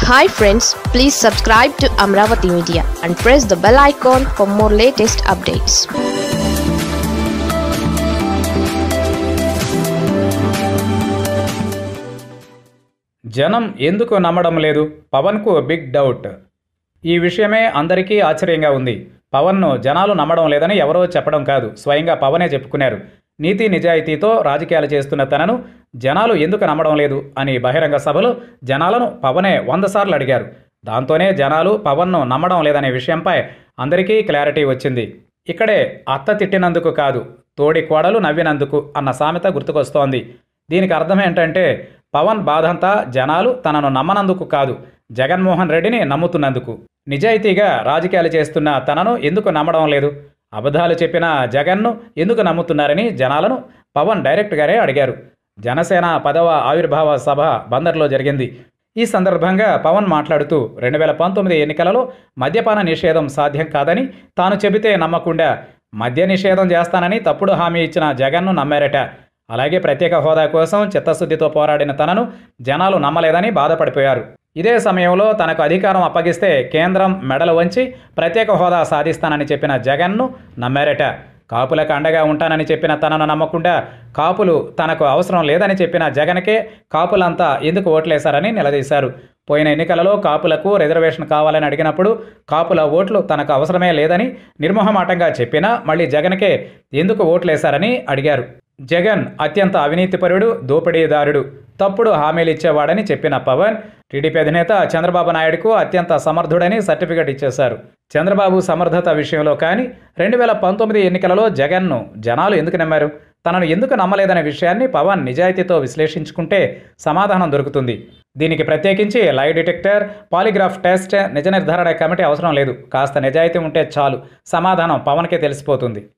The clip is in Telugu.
hi friends please subscribe to Amaravati media and press the bell icon for more latest updates జనం ఎందుకు నమ్మడం లేదు పవన్కు బిగ్ డౌట్ ఈ విషయమే అందరికీ ఆశ్చర్యంగా ఉంది పవన్ను జనాలు నమ్మడం లేదని ఎవరో చెప్పడం కాదు స్వయంగా పవనే చెప్పుకున్నారు నీతి నిజాయితీతో రాజకీయాలు చేస్తున్న తనను జనాలు ఎందుకు నమ్మడం లేదు అని బహిరంగ సభలో జనాలను పవనే వంద సార్లు అడిగారు దాంతోనే జనాలు పవన్ను నమ్మడం లేదనే విషయంపై అందరికీ క్లారిటీ వచ్చింది ఇక్కడే అత్త తిట్టినందుకు కాదు తోడి కోడలు నవ్వినందుకు అన్న సామెత గుర్తుకొస్తోంది దీనికి అర్థం ఏంటంటే పవన్ బాధంతా జనాలు తనను నమ్మనందుకు కాదు జగన్మోహన్ రెడ్డిని నమ్ముతున్నందుకు నిజాయితీగా రాజకీయాలు చేస్తున్న తనను ఎందుకు నమ్మడం లేదు అబద్ధాలు చెప్పిన జగన్ను ఎందుకు నమ్ముతున్నారని జనాలను పవన్ డైరెక్ట్గానే అడిగారు జనసేన పదవ ఆవిర్భావ సభ బందర్లో జరిగింది ఈ సందర్భంగా పవన్ మాట్లాడుతూ రెండు వేల పంతొమ్మిది ఎన్నికలలో మద్యపాన నిషేధం సాధ్యం కాదని తాను చెబితే నమ్మకుండా మద్య నిషేధం చేస్తానని తప్పుడు హామీ ఇచ్చిన జగన్ను నమ్మారట అలాగే ప్రత్యేక హోదా కోసం చిత్తశుద్ధితో పోరాడిన తనను జనాలు నమ్మలేదని బాధపడిపోయారు ఇదే సమయంలో తనకు అధికారం అప్పగిస్తే కేంద్రం మెడలు వంచి ప్రత్యేక హోదా సాధిస్తానని చెప్పిన జగన్ను నమ్మారట కాపులకు అండగా ఉంటానని చెప్పిన తనను నమ్మకుండా కాపులు తనకు అవసరం లేదని చెప్పిన జగన్కే కాపులంతా ఎందుకు ఓట్లేశారని నిలదీశారు పోయిన ఎన్నికలలో కాపులకు రిజర్వేషన్ కావాలని అడిగినప్పుడు కాపుల ఓట్లు తనకు అవసరమే లేదని నిర్మోహమాటంగా చెప్పినా మళ్ళీ జగన్కే ఎందుకు ఓట్లేశారని అడిగారు జగన్ అత్యంత అవినీతిపరుడు దోపిడీదారుడు తప్పుడు హామీలు ఇచ్చేవాడని చెప్పిన పవన్ టీడీపీ అధినేత చంద్రబాబు నాయుడుకు అత్యంత సమర్థుడని సర్టిఫికెట్ ఇచ్చేశారు చంద్రబాబు సమర్థత విషయంలో కానీ రెండు వేల పంతొమ్మిది ఎన్నికలలో జగన్ను జనాలు ఎందుకు నమ్మారు తనను ఎందుకు నమ్మలేదనే విషయాన్ని పవన్ నిజాయితీతో విశ్లేషించుకుంటే సమాధానం దొరుకుతుంది దీనికి ప్రత్యేకించి లై డిటెక్టర్ పాలిగ్రాఫ్ టెస్ట్ నిజ నిర్ధారణ కమిటీ అవసరం లేదు కాస్త నిజాయితీ ఉంటే చాలు సమాధానం పవన్కే తెలిసిపోతుంది